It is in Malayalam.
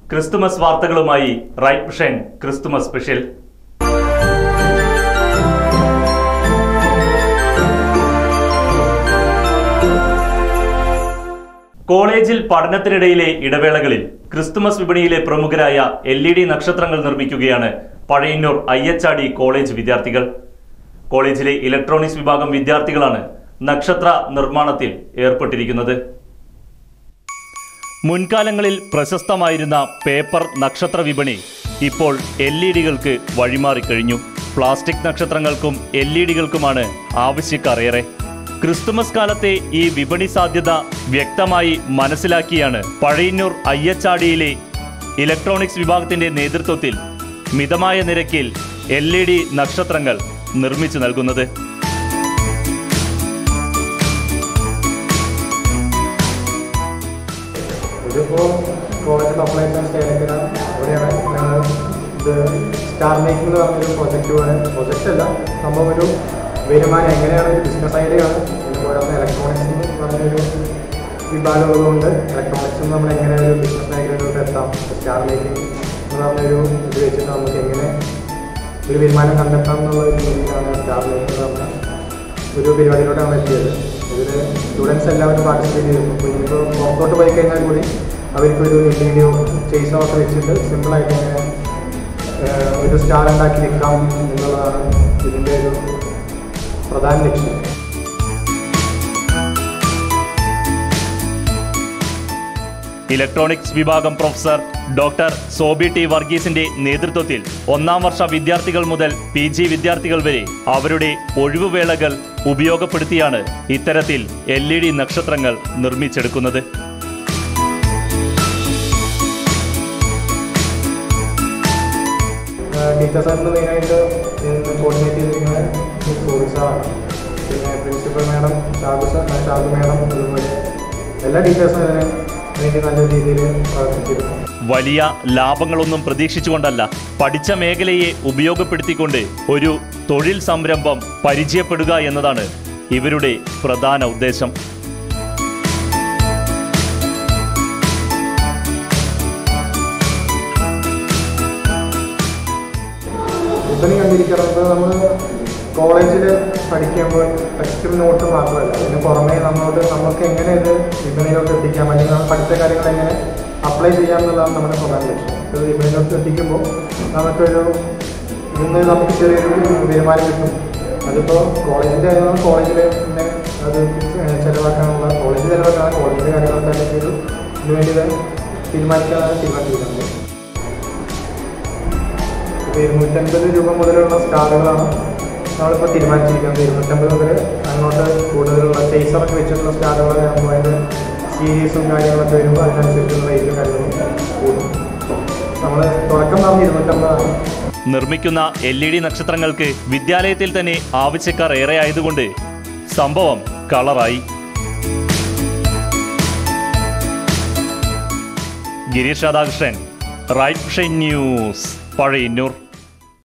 ക്രിസ്തുമസ് വാർത്തകളുമായി റൈറ്റ് വിഷൻ ക്രിസ്തുമസ് സ്പെഷ്യൽ കോളേജിൽ പഠനത്തിനിടയിലെ ഇടവേളകളിൽ ക്രിസ്തുമസ് വിപണിയിലെ പ്രമുഖരായ എൽ ഇ ഡി നക്ഷത്രങ്ങൾ നിർമ്മിക്കുകയാണ് പഴയന്നൂർ അയ്യച്ചാടി കോളേജ് വിദ്യാർത്ഥികൾ കോളേജിലെ ഇലക്ട്രോണിക്സ് വിഭാഗം വിദ്യാർത്ഥികളാണ് നക്ഷത്ര നിർമ്മാണത്തിൽ ഏർപ്പെട്ടിരിക്കുന്നത് മുൻകാലങ്ങളിൽ പ്രശസ്തമായിരുന്ന പേപ്പർ നക്ഷത്ര വിപണി ഇപ്പോൾ എൽ ഇ ഡികൾക്ക് വഴിമാറിക്കഴിഞ്ഞു പ്ലാസ്റ്റിക് നക്ഷത്രങ്ങൾക്കും എൽ ഇ ഡികൾക്കുമാണ് ആവശ്യക്കാർ ഏറെ ക്രിസ്തുമസ് കാലത്തെ ഈ വിപണി സാധ്യത വ്യക്തമായി മനസ്സിലാക്കിയാണ് പഴയന്നൂർ അയ്യച്ചാടിയിലെ ഇലക്ട്രോണിക്സ് വിഭാഗത്തിന്റെ നേതൃത്വത്തിൽ മിതമായ നിരക്കിൽ എൽ ഇ ഡി നക്ഷത്രങ്ങൾ നിർമ്മിച്ചു നൽകുന്നത് ഇതിപ്പോൾ കോളേജിൽ അപ്ലൈ ചെയ്യാൻ സ്റ്റേഡിക്കര അവിടെയാണ് ഞങ്ങൾ ഇത് സ്റ്റാർ മേക്കിംഗ് എന്ന് പറഞ്ഞൊരു പ്രൊജക്റ്റ് പോലെ പ്രൊജക്റ്റ് അല്ല സംഭവം ഒരു വരുമാനം എങ്ങനെയാണ് ഒരു ബിസിനസ് ഐഡിയ ആണ് ഇതുപോലെ ഇലക്ട്രോണിക്സ് എന്ന് പറഞ്ഞൊരു വിഭാഗം ഉള്ളതുകൊണ്ട് ഇലക്ട്രോണിക്സ് നമ്മൾ എങ്ങനെ ഒരു ബിസിനസ് മേഖലയിലോട്ട് എത്താം സ്റ്റാർ മേക്കിംഗ് എന്ന് പറഞ്ഞൊരു ഇത് വെച്ചിട്ട് നമുക്ക് എങ്ങനെ ഒരു വരുമാനം കണ്ടെത്താം എന്നുള്ള ഒരു രീതിയിലാണ് സ്റ്റാർ മേക്കിംഗ് എന്ന് പറഞ്ഞ ഒരു പരിപാടിയിലോട്ടാണ് എത്തിയത് ഇതിൽ സ്റ്റുഡൻസ് എല്ലാവരും പാർട്ടിസിപ്പേറ്റ് ചെയ്തു അപ്പോൾ ഇനിയിപ്പോൾ പുറത്തോട്ട് പോയി കഴിഞ്ഞാൽ കൂടി അവർക്കൊരു വീഡിയോ ചെയ്സോ ഒക്കെ വെച്ചിട്ട് സിമ്പിളായിട്ട് ഇങ്ങനെ ഏഹ്, ഒരു സ്റ്റാർ ഉണ്ടാക്കി നിൽക്കാം എന്നുള്ളതാണ് ഇതിൻ്റെ ഒരു പ്രധാന ലക്ഷ്യം ഇലക്ട്രോണിക്സ് വിഭാഗം പ്രൊഫസർ ഡോക്ടർ സോബി ടി വർഗീസിന്റെ നേതൃത്വത്തിൽ ഒന്നാം വർഷ വിദ്യാർത്ഥികൾ മുതൽ പി ജി വിദ്യാർത്ഥികൾ വരെ അവരുടെ ഒഴിവുവേളകൾ ഉപയോഗപ്പെടുത്തിയാണ് ഇത്തരത്തിൽ എൽ ഇ ഡി നക്ഷത്രങ്ങൾ നിർമ്മിച്ചെടുക്കുന്നത് ടീച്ചേഴ്സായിട്ട് മെയിനായിട്ട് കോർഡിനേറ്റ് ചെയ്തിരിക്കുന്നത് ടൂറിസമാണ് പിന്നെ principal madam Shabu sir Shabu madam അതുപോലെ എല്ലാ ടീച്ചേഴ്സും ഇതിനെ വേണ്ടി നല്ല രീതിയിൽ പ്രവർത്തിച്ചിരുന്നു വലിയ ലാഭങ്ങളൊന്നും പ്രതീക്ഷിച്ചുകൊണ്ടല്ല പഠിച്ച മേഖലയെ ഉപയോഗപ്പെടുത്തിക്കൊണ്ട് ഒരു തൊഴിൽ സംരംഭം പരിചയപ്പെടുക എന്നതാണ് ഇവരുടെ പ്രധാന ഉദ്ദേശം വിപണി കണ്ടിരിക്കുന്നത് നമ്മൾ കോളേജിൽ പഠിക്കുമ്പോൾ ടെക്സ്റ്റ് നോട്ട് മാത്രമല്ല ഇതിന് പുറമേ നമ്മളോട് നമുക്ക് എങ്ങനെ ഇത് വിപണിയിലോട്ട് എത്തിക്കാം അല്ലെങ്കിൽ നമ്മൾ പഠിച്ച കാര്യങ്ങൾ എങ്ങനെ അപ്ലൈ ചെയ്യാം എന്നുള്ളതാണ് നമ്മുടെ പ്രധാന ലക്ഷ്യം ഇത് വിപണിയിലോട്ട് എത്തിക്കുമ്പോൾ നമുക്കൊരു ഇന്ന് നമുക്ക് ചെറിയൊരു വരുമാനം കിട്ടും അതിപ്പോൾ കോളേജിൻ്റെ കാര്യങ്ങൾ കോളേജിൽ പിന്നെ അത് ചിലവാക്കാനുള്ള കോളേജ് ചിലവാക്കാനുള്ള കോളേജിൻ്റെ കാര്യങ്ങളൊക്കെ അല്ലെങ്കിൽ ഒരു ഇതിന് വേണ്ടി തീരുമാനിക്കാനാണ് തീരുമാനിച്ചിരിക്കുന്നത് ഇപ്പോൾ ഇരുന്നൂറ്റമ്പത് രൂപ മുതലുള്ള സ്റ്റാറുകളാണ് നമ്മളിപ്പോൾ തീരുമാനിച്ചിരിക്കുന്നത് ഇരുന്നൂറ്റമ്പത് മുതൽ അങ്ങോട്ട് കൂടുതലുള്ള ചേസറൊക്കെ വെച്ചിട്ടുള്ള സ്റ്റാറുകളൊക്കെ നമ്മൾ അതിൻ്റെ സീരീസും കാര്യങ്ങളൊക്കെ വരുമ്പോൾ അതിനനുസരിച്ചുള്ള റേറ്റും കാര്യങ്ങളും കൂടും നമ്മൾ തുടക്കം പറഞ്ഞ് ഇരുന്നൂറ്റമ്പതാണ് നിർമ്മിക്കുന്ന എൽ ഇ ഡി നക്ഷത്രങ്ങൾക്ക് വിദ്യാലയത്തിൽ തന്നെ ആവശ്യക്കാർ ഏറെ ആയതുകൊണ്ട് സംഭവം കളറായി ഗിരീഷ് രാധാകൃഷ്ണൻ റൈറ്റ് ന്യൂസ് പഴയന്നൂർ